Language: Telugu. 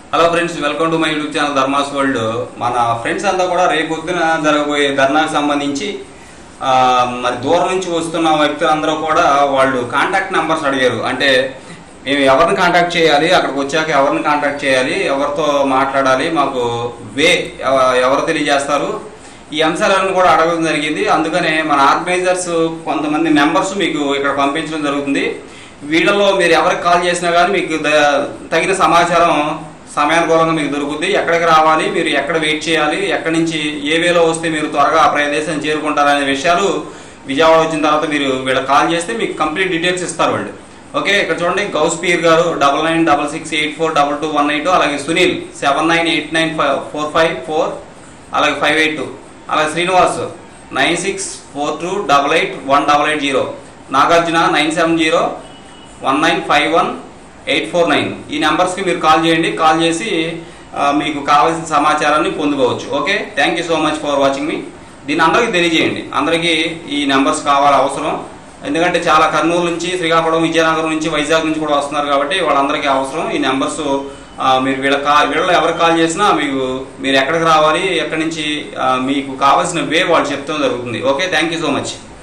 hello friends welcome to my YouTube channel ధర్మాస్ వరల్డ్ మన ఫ్రెండ్స్ అంతా కూడా రేపు పొద్దున జరగబోయే ధర్నాకు సంబంధించి ఆ, మరి దూరం నుంచి వస్తున్న వ్యక్తులందరూ కూడా వాళ్ళు కాంటాక్ట్ నెంబర్స్ అడిగారు అంటే మేము ఎవరిని కాంటాక్ట్ చేయాలి అక్కడికి వచ్చాక ఎవరిని కాంటాక్ట్ చేయాలి ఎవరితో మాట్లాడాలి మాకు వే ఎవ- ఎవరు తెలియజేస్తారు ఈ అంశాలను కూడా అడగడం జరిగింది అందుకనే మన ఆర్గనైజర్స్ కొంతమంది మెంబర్స్ మీకు ఇక్కడ పంపించడం జరుగుతుంది వీళ్ళలో మీరు ఎవరికి కాల్ చేసినా కానీ మీకు ద- తగిన సమాచారం సమయానుకూలంగా మీకు దొరుకుతుంది ఎక్కడికి రావాలి మీరు ఎక్కడ వెయిట్ చేయాలి ఎక్కడి నుంచి ఏ వేలో వస్తే మీరు త్వరగా ఆ ప్రదేశం చేరుకుంటారనే విషయాలు విజయవాడ వచ్చిన తర్వాత మీరు వీళ్ళకి కాల్ చేస్తే మీకు కంప్లీట్ డీటెయిల్స్ ఇస్తారు వాళ్ళు ఓకే ఇక్కడ చూడండి గౌస్ పీర్ గారు double nine double six eight four double two one eight అలాగే Sunil seven nine eight nine four five four అలాగే ఫైవ్ ఎయిట్ టూ అలాగే Srinivas nine six four two double eight one double eight zero Nagarjuna nine seven zero one nine five one eight four nine ఈ నెంబర్స్కి మీరు కాల్ చేయండి కాల్ చేసి ఆ, మీకు కావాల్సిన సమాచారాన్ని పొందుకోవచ్చు okay thank you so much for watching మీ దీన్ని అందరికీ తెలియజేయండి అందరికీ ఈ నెంబర్స్ కావాలి అవసరం ఎందుకంటే చాలా కర్నూలు నుంచి శ్రీకాకుళం విజయనగరం నుంచి వైజాగ్ నుంచి కూడా వస్తున్నారు కాబట్టి వాళ్ళందరికీ అవసరం ఈ నెంబర్స్ ఆ, మీరు వీళ్ళ కా వీళ్ళలో ఎవరికి కాల్ చేసినా మీకు మీరు ఎక్కడికి రావాలి ఎక్కడి నుంచి ఆ, మీకు కావాల్సిన వే వాళ్ళు చెప్తాం జరుగుతుంది okay thank you so much